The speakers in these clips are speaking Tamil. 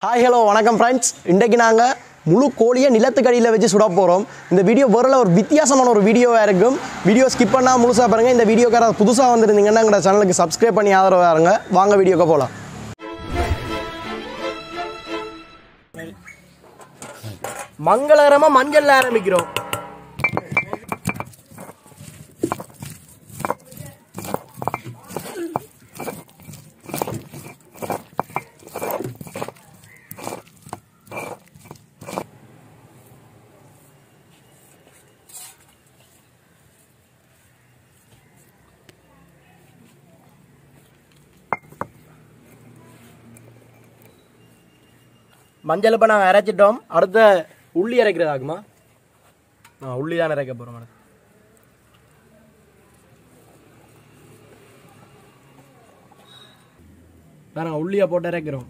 ஹாய் ஹலோ வணக்கம் ஃப்ரெண்ட்ஸ் இன்றைக்கு நாங்கள் முழு கோழியை நிலத்துக்கடியில் வச்சு சுட போகிறோம் இந்த வீடியோ வரல ஒரு வித்தியாசமான ஒரு வீடியோவாக இருக்கும் வீடியோ ஸ்கிப் பண்ணால் முழுசாக பாருங்கள் இந்த வீடியோக்கார புதுசாக வந்திருந்தீங்கன்னா எங்கள் சேனலுக்கு சப்ஸ்கிரைப் பண்ணி ஆதரவாக இருங்க வாங்க வீடியோக்கு போகலாம் மங்களகரமாக மஞ்சள் ஆரம்பிக்கிறோம் மஞ்சள் இப்போ நாங்கள் அரைச்சிட்டோம் அடுத்த உள்ளி அரைக்கிறதாக்குமா ஆ உள்ளி தான் அரைக்க போகிறோம் மேடம் நாங்கள் உள்ளியை போட்டு அரைக்கிறோம்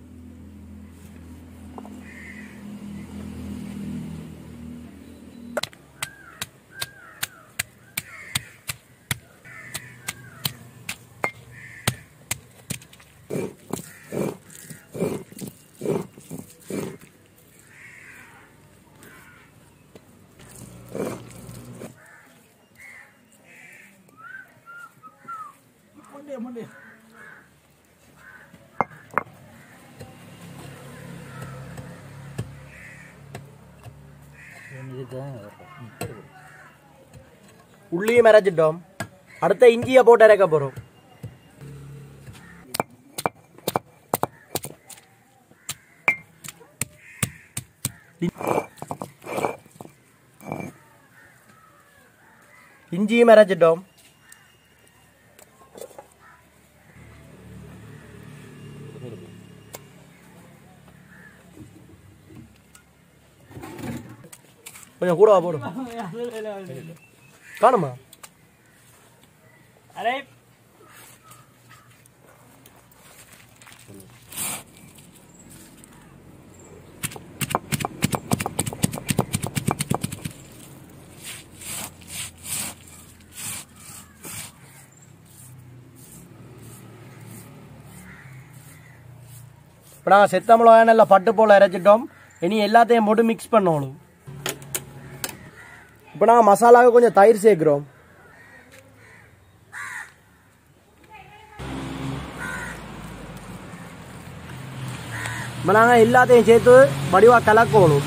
உள்ளியும் அரைச்சிட்டோம் அடுத்த இஞ்சியை போட்டு அரைக்க போகிறோம் இஞ்சியும் அரைச்சிட்டோம் கொஞ்சம் கூடவா போடும் காணுமா अरे இப்போ நாங்கள் செத்த மிளகாய் நல்லா பட்டு போல் இறைச்சிட்டோம் இனி எல்லாத்தையும் போட்டு மிக்ஸ் பண்ணணும் இப்போ நாங்கள் மசாலாவுக்கு கொஞ்சம் தயிர் சேர்க்குறோம் இப்போ நாங்கள் எல்லாத்தையும் சேர்த்து வடிவாக கலக்கணும்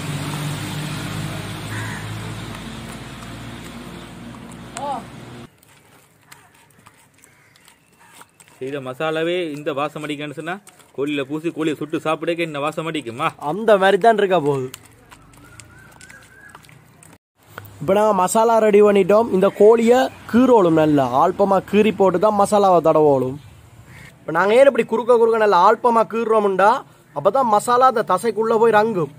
செய்த மசாலாவே இந்த வாசம் அடிக்கன்னு சொன்னா கோழியில பூசி கோழியை சுட்டு சாப்பிடக்க இந்த வாசம் அடிக்குமா அந்த மாதிரி தான் இருக்க போகுது இப்போ நாங்கள் மசாலா ரெடி பண்ணிட்டோம் இந்த கோழியை கீரோளும் நல்லா ஆல்பமாக கீறி போட்டு தான் மசாலாவை தடவோளும் இப்போ நாங்கள் ஏன் இப்படி குறுக்க குறுக்க நல்லா ஆல்பமாக கீறுறோம்டா அப்போ தான் மசாலா அந்த தசைக்குள்ளே போய் ரங்கும்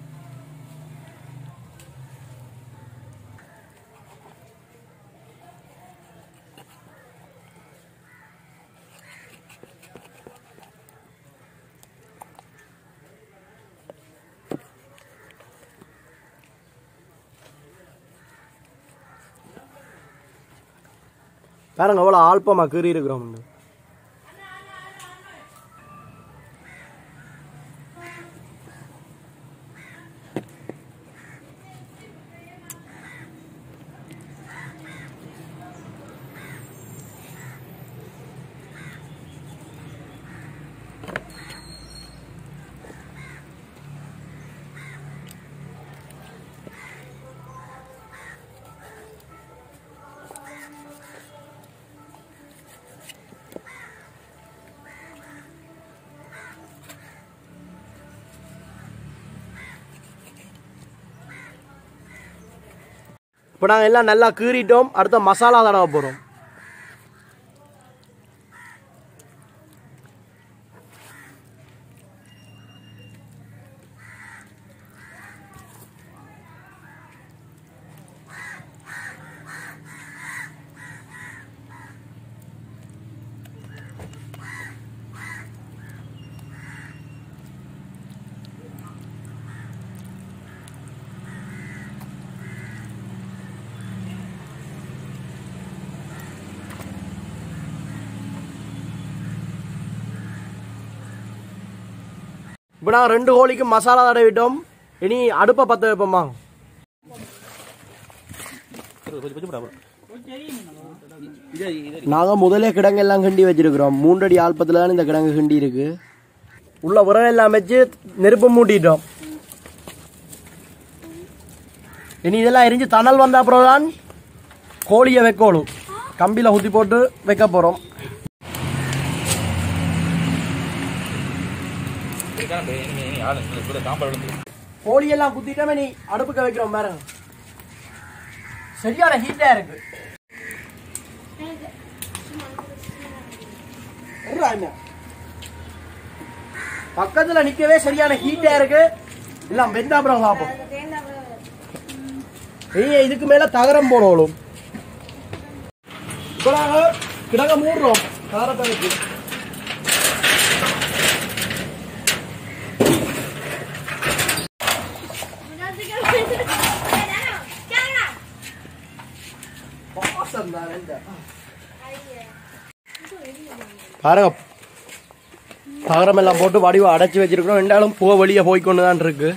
பாருங்க எவ்வளோ ஆல்பமாக கீறி இருக்கிறோம் இப்போ நாங்கள் எல்லாம் நல்லா கீறிட்டோம் அடுத்த மசாலா தடவை போகிறோம் இப்போ நாங்கள் ரெண்டு கோழிக்கு மசாலா தடவிட்டோம் இனி அடுப்பை பற்ற வைப்போம்மா நாங்கள் முதலே கிடங்கு எல்லாம் கிண்டி வச்சிருக்கிறோம் மூன்றடி ஆல்பத்தில் தான் இந்த கிடங்கு கிண்டி இருக்கு உள்ள உரம் எல்லாம் வச்சு நெருப்பு மூட்டிட்டோம் இனி இதெல்லாம் எரிஞ்சு தணல் வந்த அப்புறம் தான் கோழியை வைக்கணும் கம்பியில் ஊற்றி போட்டு வைக்க போகிறோம் கோழியெல்லாம் குத்திட்டோமே நீ அடுப்புக்கு வைக்கிறோம் பாருங்க சரியான ஹீட்டா இருக்கு இருடா என்ன? பக்கத்துல நிக்கவே சரியான ஹீட்டா இருக்கு எல்லாம் வெந்தா அப்புறம் பார்ப்போம் ஏய் இதுக்கு மேல தகரம் போடணும் இப்போ நாங்க கிடங்க மூடுறோம் காரத்தை வச்சு பாசம் தான் இந்த. பாருங்க தகரம் எல்லாம் போட்டு வடிவா அடைச்சி வச்சிருக்கிறோம் ரெண்டாலும் புகை வெளியே போய்க்கொண்டு தான் இருக்கு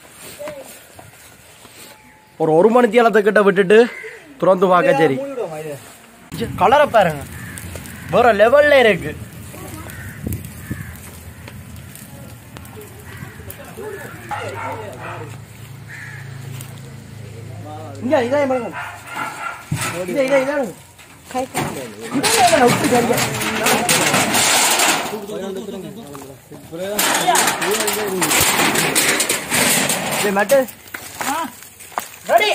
ஒரு ஒரு மணி கிட்ட விட்டுட்டு துறந்து பார்க்க சரி கலரை பாருங்க வேற லெவல்ல இருக்கு இங்க இதான் பாருங்க இதை இதை இதான் இதான் விட்டு சரியா இது மட்டு ரெடி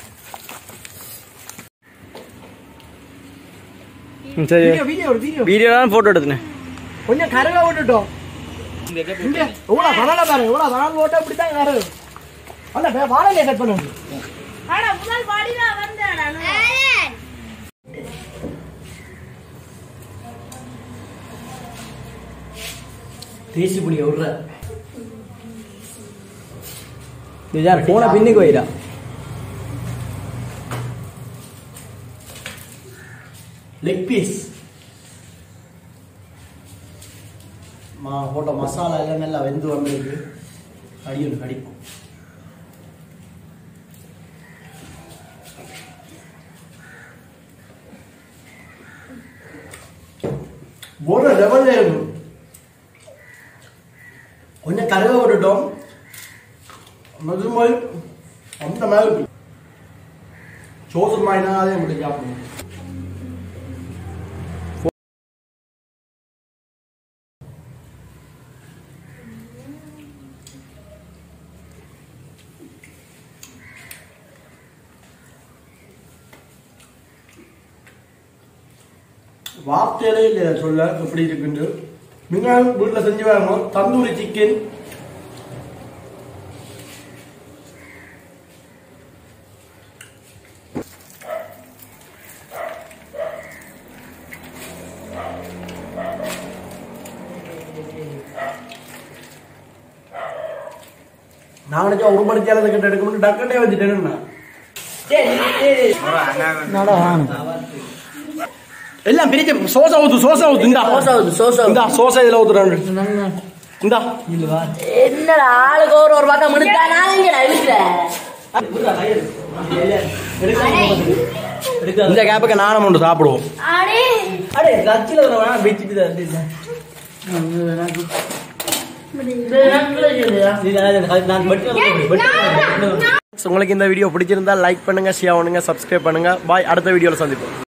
சரி வீடியோ வீடியோ வீடியோ வீடியோ தான் போட்டோ எடுத்துனேன் கொஞ்சம் கருக விட்டுட்டோம் இங்க எவ்வளவு பரவாயில்ல பாருங்க எவ்வளவு பரவாயில்ல போட்டா இப்படித்தான் கரு அல்ல வாழையில கட் பண்ணுங்க ஆனா முதல் பாடினா வந்தாடா தேசி புளிய விடுற யார் போன பின்னுக்கு வைடா லெக் பீஸ் மா போட்ட மசாலா எல்லாம் நல்லா வெந்து வந்திருக்கு கடியும் கடிக்கும் போடுற லெவல்ல இருக்கும் கொஞ்சம் கருக விட்டுட்டோம் மதுமாய் அந்த மாதிரி சோசன் மாயினா அதே மட்டும் சாப்பிடணும் வார்த்தையிலே இல்லை சொல்ல எப்படி இருக்குன்னு நீங்கள் வீட்டில் செஞ்சு வாங்க தந்தூரி சிக்கன் நான் நினைச்சா ஒரு மணி சேலத்தை கிட்ட எடுக்கணும் டக்கட்டே வச்சுட்டேன்னு எல்லாம் பிரிச்சு சோசா ஊத்து சோசா ஊத்து இந்தா சோசா ஊத்து சோசா இந்தா சோசா இதுல ஊத்துறாங்க இந்தா என்னடா ஆளுக்கு ஒரு ஒரு பக்கம் முடித்தா நான் இங்கடா இருக்கிறேன் இந்த கேப்புக்கு நானும் ஒன்று சாப்பிடுவோம் அடே அடே கட்சியில் வேணா வச்சுட்டு தான் நான் மட்டும் உங்களுக்கு இந்த வீடியோ பிடிச்சிருந்தா லைக் பண்ணுங்க ஷேர் பண்ணுங்க சப்ஸ்கிரைப் பண்ணுங்க பாய் அடுத்த வீடியோல சந்திப்போம்